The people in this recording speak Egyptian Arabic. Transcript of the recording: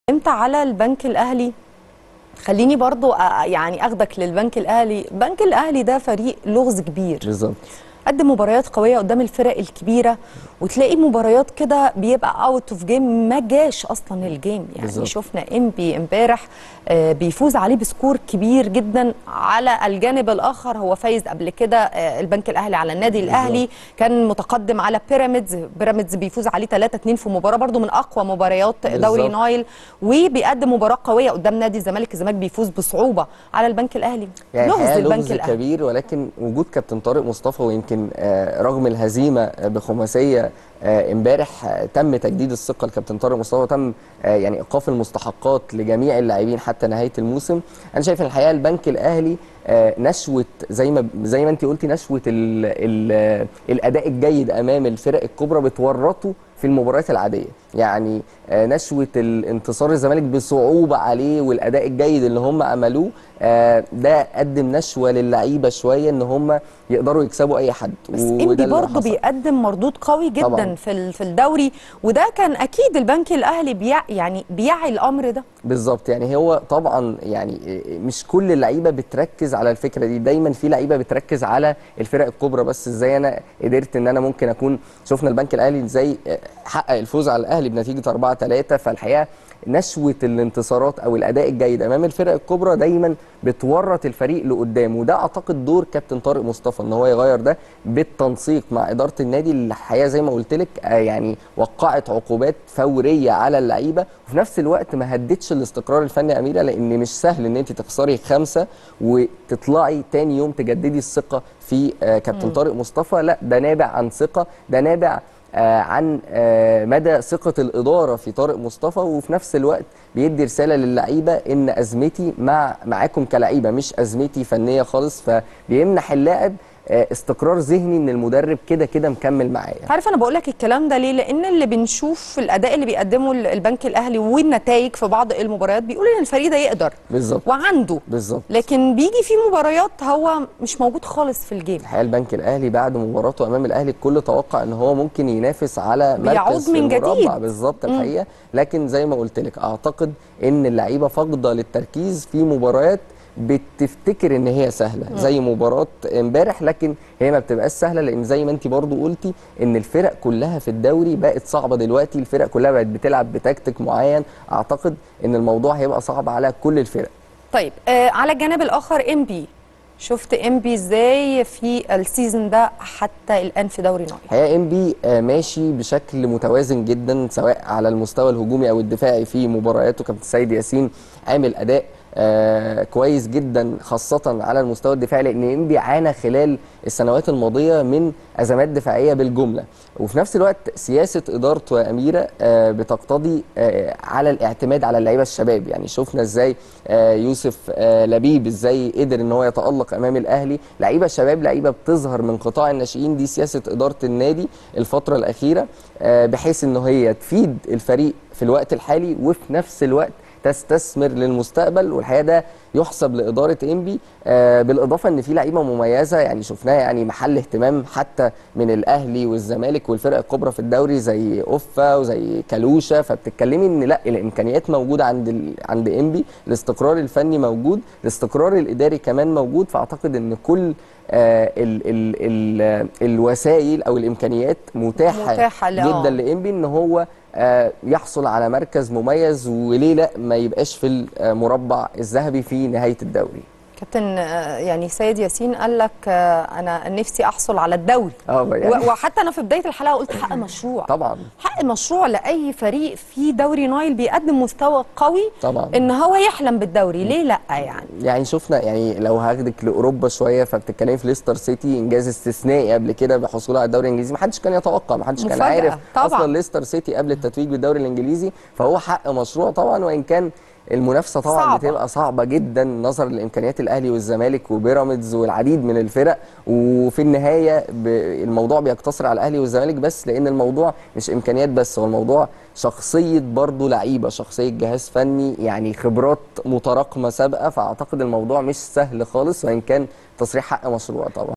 انت على البنك الاهلي خليني برضو أ- يعني اخدك للبنك الاهلي البنك الاهلي ده فريق لغز كبير بالظبط قدم مباريات قويه قدام الفرق الكبيره وتلاقي مباريات كده بيبقى اوت اوف جيم ما جاش اصلا الجيم يعني بالظبط. شفنا انبي امبارح آه، بيفوز عليه بسكور كبير جدا على الجانب الاخر هو فايز قبل كده آه، البنك الاهلي على النادي الاهلي كان متقدم على بيراميدز بيراميدز بيفوز عليه 3 2 في مباراه برضو من اقوى مباريات دوري بالظبط. نايل وبيقدم مباراه قويه قدام نادي الزمالك الزمالك بيفوز بصعوبه على البنك الاهلي يعني لغز الحقيقة البنك لغز الاهلي كبير ولكن وجود كابتن طارق مصطفى ويمكن آه، رغم الهزيمه آه، بخماسيه آه، امبارح آه، تم تجديد الثقه لكابتن طارق مصطفى وتم آه، يعني ايقاف المستحقات لجميع اللاعبين حتى نهايه الموسم انا شايف ان الحقيقه البنك الاهلي آه، نشوه زي ما زي ما انت قلتي نشوه ال ال الاداء الجيد امام الفرق الكبرى بتورطه في المباريات العاديه يعني آه، نشوه الانتصار الزمالك بصعوبه عليه والاداء الجيد اللي هم عملوه آه، ده قدم نشوه للعيبه شويه ان هم يقدروا يكسبوا اي حد بس وده انبي اللي برضه حصل. بيقدم مردود قوي جدا طبعاً. في ال- في الدوري وده كان اكيد البنك الاهلي بيع يعني بيعي الامر ده بالظبط يعني هو طبعا يعني مش كل اللعيبه بتركز على الفكره دي دايما في لعيبه بتركز على الفرق الكبرى بس ازاي انا قدرت ان انا ممكن اكون شفنا البنك الاهلي ازاي حقق الفوز على الاهلي بنتيجه 4 3 فالحقيقه نشوه الانتصارات او الاداء الجيد امام الفرق الكبرى دايما بتورط الفريق لقدام وده اعتقد دور كابتن طارق مصطفى ان هو يغير ده بالتنسيق مع اداره النادي اللي الحقيقه زي ما قلت لك آه، يعني وقعت عقوبات فوريه على اللعيبه وفي نفس الوقت ما هدتش الاستقرار الفني يا اميره لان مش سهل ان انت تخسري خمسه وتطلعي تاني يوم تجددي الثقه في آه، كابتن طارق مصطفى لا ده نابع عن ثقه ده نابع آه، عن آه، مدى ثقة الإدارة في طارق مصطفى وفي نفس الوقت بيدي رسالة للعيبة إن أزمتي مع معاكم كلعيبة مش أزمتي فنية خالص فبيمنح اللاعب آه، استقرار ذهني إن المدرب كده كده مكمل معايا عارف انا بقول لك الكلام ده ليه لان اللي بنشوف الاداء اللي بيقدمه ال- البنك الاهلي والنتائج في بعض المباريات بيقول ان الفريق ده يقدر بالظبط وعنده بالظبط لكن بيجي في مباريات هو مش موجود خالص في الجيم الحقيقه البنك الاهلي بعد مباراته امام الاهلي الكل توقع ان هو ممكن ينافس على بيعود مركز من في المربع جديد. بالظبط الحقيقه لكن زي ما قلت لك اعتقد ان اللعيبه فاقده للتركيز في مباريات بتفتكر ان هي سهله زي مباراه امبارح لكن هي ما بتبقاش سهله لان زي ما انت برضو قلتي ان الفرق كلها في الدوري بقت صعبه دلوقتي الفرق كلها بقت بتلعب بتكتيك معين اعتقد ان الموضوع هيبقى صعب على كل الفرق طيب آه على الجانب الاخر ام بي شفت ام بي ازاي في السيزون ده حتى الان في دوري نايل الحقيقه ام بي ماشي بشكل متوازن جدا سواء على المستوى الهجومي او الدفاعي في مبارياته كابتن سيد ياسين عامل اداء آه كويس جدا خاصة على المستوى الدفاعي لأن إنبي عانى خلال السنوات الماضية من أزمات دفاعية بالجملة وفي نفس الوقت سياسة إدارته يا أميرة آه بتقتضي آه على الاعتماد على اللعيبة الشباب يعني شفنا إزاي آه يوسف آه لبيب إزاي قدر إن هو يتألق أمام الأهلي لعيبة شباب لعيبة بتظهر من قطاع الناشئين دي سياسة إدارة النادي الفترة الأخيرة آه بحيث إن هي تفيد الفريق في الوقت الحالي وفي نفس الوقت تستثمر للمستقبل والحقيقه ده يحسب لاداره انبي آه بالاضافه ان في لعيبه مميزه يعني شفناها يعني محل اهتمام حتى من الاهلي والزمالك والفرق الكبرى في الدوري زي اوفا وزي كالوشا فبتتكلمي ان لا الامكانيات موجوده عند ال... عند انبي الاستقرار الفني موجود الاستقرار الاداري كمان موجود فاعتقد ان كل آه ال ال ال الوسائل او الامكانيات متاحه, متاحة ل- آه. جدا لانبي ان هو آه، يحصل على مركز مميز وليه لا ما يبقاش في المربع الذهبي في نهايه الدوري كابتن آه، يعني سيد ياسين قال لك آه، انا نفسي احصل على الدوري اه يعني و- وحتى انا في بدايه الحلقه قلت حق مشروع طبعا حق مشروع لاي فريق في دوري نايل بيقدم مستوى قوي طبعا ان هو يحلم بالدوري ليه لا يعني يعني شفنا يعني لو هاخدك لاوروبا شويه فبتتكلمي في ليستر سيتي انجاز استثنائي قبل كده بحصوله على الدوري الانجليزي ما حدش كان يتوقع ما حدش كان مفاجأة، عارف طبعاً. اصلا ليستر سيتي قبل التتويج بالدوري الانجليزي فهو حق مشروع طبعا وان كان المنافسه طبعا صعبة. بتبقى صعبه جدا نظرا لامكانيات الاهلي والزمالك وبيراميدز والعديد من الفرق وفي النهايه ب- الموضوع بيقتصر على الاهلي والزمالك بس لان الموضوع مش امكانيات بس هو الموضوع شخصيه برضه لعيبه شخصيه جهاز فني يعني خبرات متراكمه سابقه فاعتقد الموضوع مش سهل خالص وان كان تصريح حق مشروع طبعا